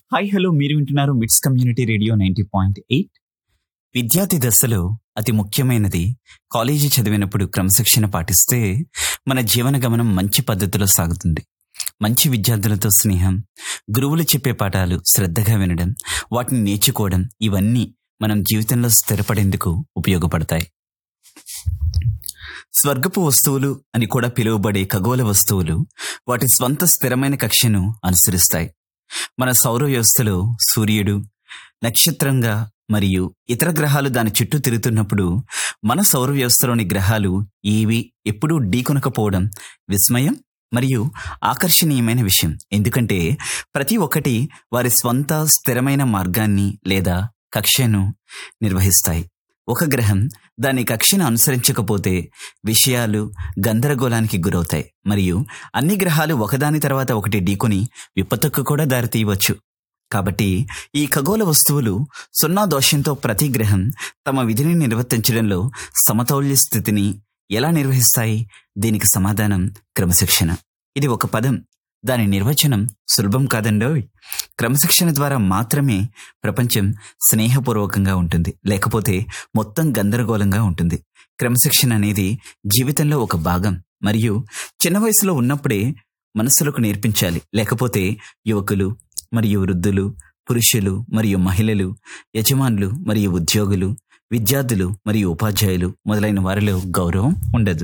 hi hello మీరు వింటున్నారు MITS community radio ninety point eight విద్యార్థి దశలో అతి ముఖ్యమైనది కాలేజీ చదివినప్పుడు క్రమశిక్షణ పాటిస్తే మన జీవన గమనం మంచి పద్ధతిలో సాగుతుంది మంచి విద్యార్థులతో స్నేహం గురువులు చెప్పే పాఠాలు శ్రద్ధగా వినడం వాటిని నేర్చుకోవడం ఇవన్నీ మనం జీవితంలో స్థిరపడేందుకు ఉపయోగపడతాయి స్వర్గపు వస్తువులు అని కూడా పిలువబడే ఖగోళ వస్తువులు వాటి స్వంత స్థిరమైన కక్షను అనుసరిస్తాయి మన సౌర వ్యవస్థలో సూర్యుడు నక్షత్రంగా మరియు ఇతర గ్రహాలు దాని చుట్టూ తిరుగుతున్నప్పుడు మన సౌర వ్యవస్థలోని గ్రహాలు ఏవి ఎప్పుడూ ఢీకొనకపోవడం విస్మయం మరియు ఆకర్షణీయమైన విషయం ఎందుకంటే ప్రతి ఒక్కటి వారి స్వంత స్థిరమైన మార్గాన్ని లేదా కక్షను నిర్వహిస్తాయి ఒక గ్రహం దాని కక్షను అనుసరించకపోతే విషయాలు గందరగోళానికి గురవుతాయి మరియు అన్ని గ్రహాలు ఒకదాని తర్వాత ఒకటి ఢీకొని విపత్తుకు కూడా దారితీయవచ్చు కాబట్టి ఈ ఖగోళ వస్తువులు సున్నా దోషంతో ప్రతి గ్రహం తమ విధిని నిర్వర్తించడంలో సమతౌల్య స్థితిని ఎలా నిర్వహిస్తాయి దీనికి సమాధానం క్రమశిక్షణ ఇది ఒక పదం దాని నిర్వచనం సులభం కాదండోయ్ క్రమశిక్షణ ద్వారా మాత్రమే ప్రపంచం స్నేహపూర్వకంగా ఉంటుంది లేకపోతే మొత్తం గందరగోళంగా ఉంటుంది క్రమశిక్షణ అనేది జీవితంలో ఒక భాగం మరియు చిన్న వయసులో ఉన్నప్పుడే మనసులకు నేర్పించాలి లేకపోతే యువకులు మరియు వృద్ధులు పురుషులు మరియు మహిళలు యజమానులు మరియు ఉద్యోగులు విద్యార్థులు మరియు ఉపాధ్యాయులు మొదలైన వారిలో గౌరవం ఉండదు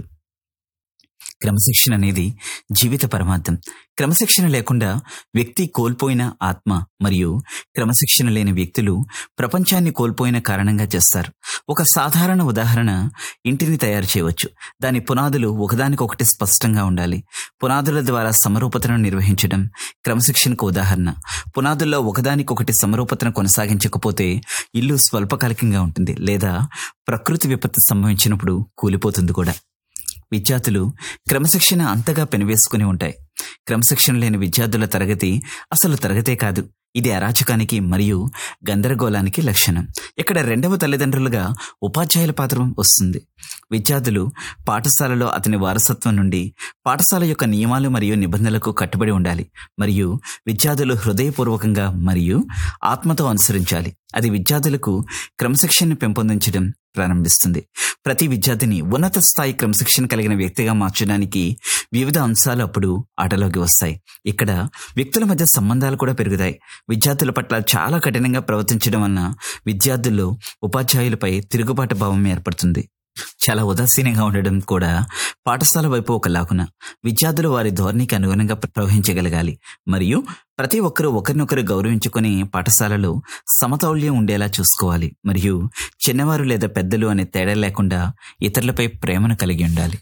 క్రమశిక్షణ అనేది జీవిత పరమార్థం క్రమశిక్షణ లేకుండా వ్యక్తి కోల్పోయిన ఆత్మ మరియు క్రమశిక్షణ లేని వ్యక్తులు ప్రపంచాన్ని కోల్పోయిన కారణంగా చేస్తారు ఒక సాధారణ ఉదాహరణ ఇంటిని తయారు చేయవచ్చు దాని పునాదులు ఒకదానికొకటి స్పష్టంగా ఉండాలి పునాదుల ద్వారా సమరూపతను నిర్వహించడం క్రమశిక్షణకు ఉదాహరణ పునాదుల్లో ఒకదానికొకటి సమరూపతను కొనసాగించకపోతే ఇల్లు స్వల్పకాలికంగా ఉంటుంది లేదా ప్రకృతి విపత్తు సంభవించినప్పుడు కూలిపోతుంది కూడా విద్యార్థులు క్రమశిక్షణ అంతగా పెనవేసుకుని ఉంటాయి క్రమశిక్షణ లేని విద్యార్థుల తరగతి అసలు తరగతే కాదు ఇది అరాచకానికి మరియు గందరగోళానికి లక్షణం ఇక్కడ రెండవ తల్లిదండ్రులుగా ఉపాధ్యాయుల పాత్ర వస్తుంది విద్యార్థులు పాఠశాలలో అతని వారసత్వం నుండి పాఠశాల యొక్క నియమాలు మరియు నిబంధనలకు కట్టుబడి ఉండాలి మరియు విద్యార్థులు హృదయపూర్వకంగా మరియు ఆత్మతో అనుసరించాలి అది విద్యార్థులకు క్రమశిక్షణ పెంపొందించడం ప్రారంభిస్తుంది ప్రతి విద్యార్థిని ఉన్నత స్థాయి క్రమశిక్షణ కలిగిన వ్యక్తిగా మార్చడానికి వివిధ అంశాలు అప్పుడు ఆటలోకి వస్తాయి ఇక్కడ వ్యక్తుల మధ్య సంబంధాలు కూడా పెరుగుతాయి విద్యార్థుల పట్ల చాలా కఠినంగా ప్రవర్తించడం వలన విద్యార్థుల్లో ఉపాధ్యాయులపై తిరుగుబాటు భావం ఏర్పడుతుంది చాలా ఉదాసీనంగా ఉండడం కూడా పాఠశాల వైపు ఒక లాగున విద్యార్థులు వారి ధోరణికి అనుగుణంగా ప్రవహించగలగాలి మరియు ప్రతి ఒక్కరూ ఒకరినొకరు గౌరవించుకొని పాఠశాలలో సమతౌల్యం ఉండేలా చూసుకోవాలి మరియు చిన్నవారు లేదా పెద్దలు అనే తేడా లేకుండా ఇతరులపై ప్రేమను కలిగి ఉండాలి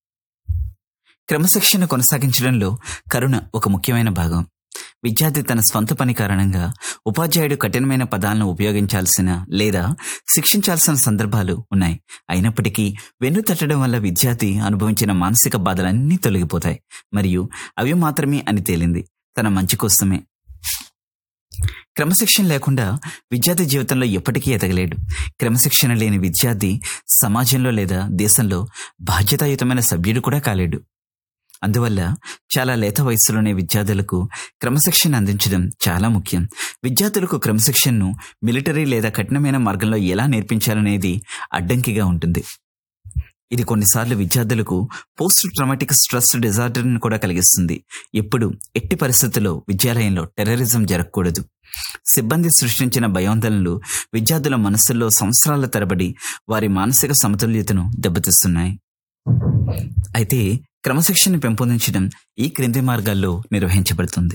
క్రమశిక్షణ కొనసాగించడంలో కరుణ ఒక ముఖ్యమైన భాగం విద్యార్థి తన స్వంత పని కారణంగా ఉపాధ్యాయుడు కఠినమైన పదాలను ఉపయోగించాల్సిన లేదా శిక్షించాల్సిన సందర్భాలు ఉన్నాయి అయినప్పటికీ వెన్ను తట్టడం వల్ల విద్యార్థి అనుభవించిన మానసిక బాధలన్నీ తొలగిపోతాయి మరియు అవి మాత్రమే అని తేలింది తన మంచి కోసమే క్రమశిక్షణ లేకుండా విద్యార్థి జీవితంలో ఎప్పటికీ ఎదగలేడు క్రమశిక్షణ లేని విద్యార్థి సమాజంలో లేదా దేశంలో బాధ్యతాయుతమైన సభ్యుడు కూడా కాలేడు అందువల్ల చాలా లేత వయసులోనే విద్యార్థులకు క్రమశిక్షణ అందించడం చాలా ముఖ్యం విద్యార్థులకు క్రమశిక్షణను మిలిటరీ లేదా కఠినమైన మార్గంలో ఎలా నేర్పించాలనేది అడ్డంకిగా ఉంటుంది ఇది కొన్నిసార్లు విద్యార్థులకు పోస్ట్ ట్రామాటిక్ స్ట్రెస్ డిజార్డర్ను కూడా కలిగిస్తుంది ఎప్పుడు ఎట్టి పరిస్థితుల్లో విద్యాలయంలో టెర్రరిజం జరగకూడదు సిబ్బంది సృష్టించిన భయాందోళనలు విద్యార్థుల మనస్సుల్లో సంవత్సరాల తరబడి వారి మానసిక సమతుల్యతను దెబ్బతీస్తున్నాయి అయితే క్రమశిక్షణ పెంపొందించడం ఈ క్రింది మార్గాల్లో నిర్వహించబడుతుంది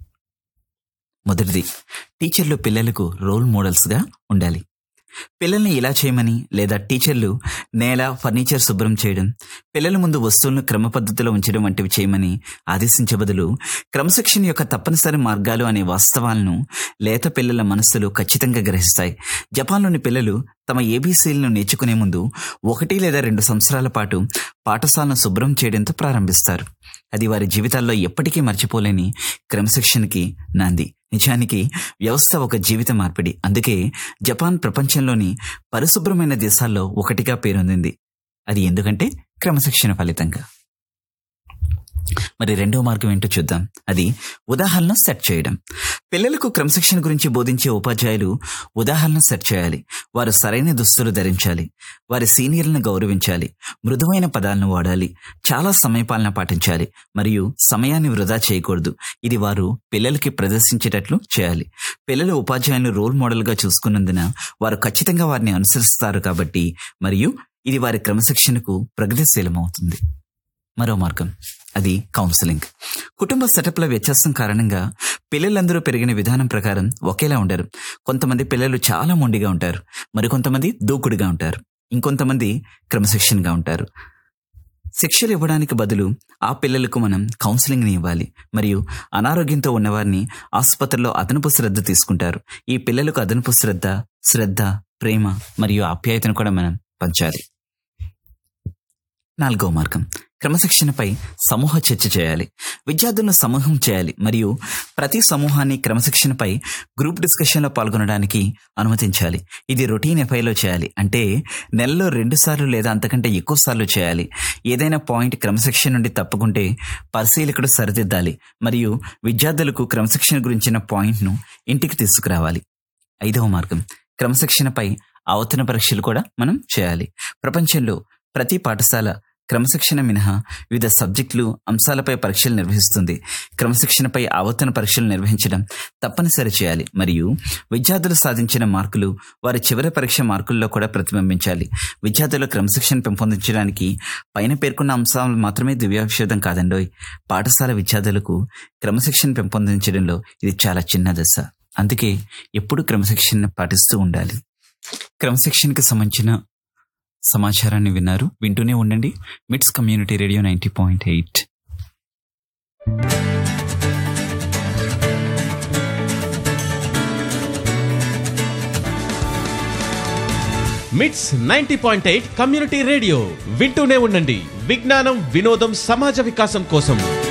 మొదటిది టీచర్లు పిల్లలకు రోల్ మోడల్స్గా ఉండాలి పిల్లల్ని ఇలా చేయమని లేదా టీచర్లు నేల ఫర్నిచర్ శుభ్రం చేయడం పిల్లల ముందు వస్తువులను క్రమ పద్ధతిలో ఉంచడం వంటివి చేయమని ఆదేశించే బదులు క్రమశిక్షణ యొక్క తప్పనిసరి మార్గాలు అనే వాస్తవాలను లేత పిల్లల మనస్సులు ఖచ్చితంగా గ్రహిస్తాయి జపాన్లోని పిల్లలు తమ ఏబీసీలను నేర్చుకునే ముందు ఒకటి లేదా రెండు సంవత్సరాల పాటు పాఠశాలను శుభ్రం చేయడంతో ప్రారంభిస్తారు అది వారి జీవితాల్లో ఎప్పటికీ మర్చిపోలేని క్రమశిక్షణకి నాంది నిజానికి వ్యవస్థ ఒక జీవిత మార్పిడి అందుకే జపాన్ ప్రపంచంలోని పరిశుభ్రమైన దేశాల్లో ఒకటిగా పేరొందింది అది ఎందుకంటే క్రమశిక్షణ ఫలితంగా మరి రెండో మార్గం ఏంటో చూద్దాం అది ఉదాహరణ సెట్ చేయడం పిల్లలకు క్రమశిక్షణ గురించి బోధించే ఉపాధ్యాయులు ఉదాహరణ సెట్ చేయాలి వారు సరైన దుస్తులు ధరించాలి వారి సీనియర్లను గౌరవించాలి మృదువైన పదాలను వాడాలి చాలా సమయపాలన పాటించాలి మరియు సమయాన్ని వృధా చేయకూడదు ఇది వారు పిల్లలకి ప్రదర్శించేటట్లు చేయాలి పిల్లలు ఉపాధ్యాయులను రోల్ మోడల్గా చూసుకున్నందున వారు ఖచ్చితంగా వారిని అనుసరిస్తారు కాబట్టి మరియు ఇది వారి క్రమశిక్షణకు ప్రగతిశీలమవుతుంది మరో మార్గం అది కౌన్సిలింగ్ కుటుంబ సెటప్ల వ్యత్యాసం కారణంగా పిల్లలందరూ పెరిగిన విధానం ప్రకారం ఒకేలా ఉండరు కొంతమంది పిల్లలు చాలా మొండిగా ఉంటారు మరికొంతమంది దూకుడుగా ఉంటారు ఇంకొంతమంది క్రమశిక్షణగా ఉంటారు శిక్షలు ఇవ్వడానికి బదులు ఆ పిల్లలకు మనం కౌన్సిలింగ్ని ఇవ్వాలి మరియు అనారోగ్యంతో ఉన్నవారిని ఆసుపత్రిలో అదనపు శ్రద్ధ తీసుకుంటారు ఈ పిల్లలకు అదనపు శ్రద్ధ శ్రద్ధ ప్రేమ మరియు ఆప్యాయతను కూడా మనం పంచాలి నాలుగో మార్గం క్రమశిక్షణపై సమూహ చర్చ చేయాలి విద్యార్థులను సమూహం చేయాలి మరియు ప్రతి సమూహాన్ని క్రమశిక్షణపై గ్రూప్ డిస్కషన్లో పాల్గొనడానికి అనుమతించాలి ఇది రొటీన్ ఎఫ్ఐలో చేయాలి అంటే నెలలో రెండు సార్లు లేదా అంతకంటే ఎక్కువ సార్లు చేయాలి ఏదైనా పాయింట్ క్రమశిక్షణ నుండి తప్పుకుంటే పరిశీలకుడు సరిదిద్దాలి మరియు విద్యార్థులకు క్రమశిక్షణ గురించిన పాయింట్ను ఇంటికి తీసుకురావాలి ఐదవ మార్గం క్రమశిక్షణపై ఆవర్తన పరీక్షలు కూడా మనం చేయాలి ప్రపంచంలో ప్రతి పాఠశాల క్రమశిక్షణ మినహా వివిధ సబ్జెక్టులు అంశాలపై పరీక్షలు నిర్వహిస్తుంది క్రమశిక్షణపై ఆవర్తన పరీక్షలు నిర్వహించడం తప్పనిసరి చేయాలి మరియు విద్యార్థులు సాధించిన మార్కులు వారి చివరి పరీక్ష మార్కుల్లో కూడా ప్రతిబింబించాలి విద్యార్థుల క్రమశిక్షణ పెంపొందించడానికి పైన పేర్కొన్న అంశాలు మాత్రమే దివ్యాక్షేదం కాదండోయ్ పాఠశాల విద్యార్థులకు క్రమశిక్షణ పెంపొందించడంలో ఇది చాలా చిన్న దశ అందుకే ఎప్పుడు క్రమశిక్షణ పాటిస్తూ ఉండాలి క్రమశిక్షణకి సంబంధించిన సమాచారాన్ని విన్నారు వింటూనే ఉండండి MITS community radio ninety point eight MITS ninety point eight community radio వింటూనే ఉండండి విజ్ఞానం వినోదం సమాజ వికాసం కోసం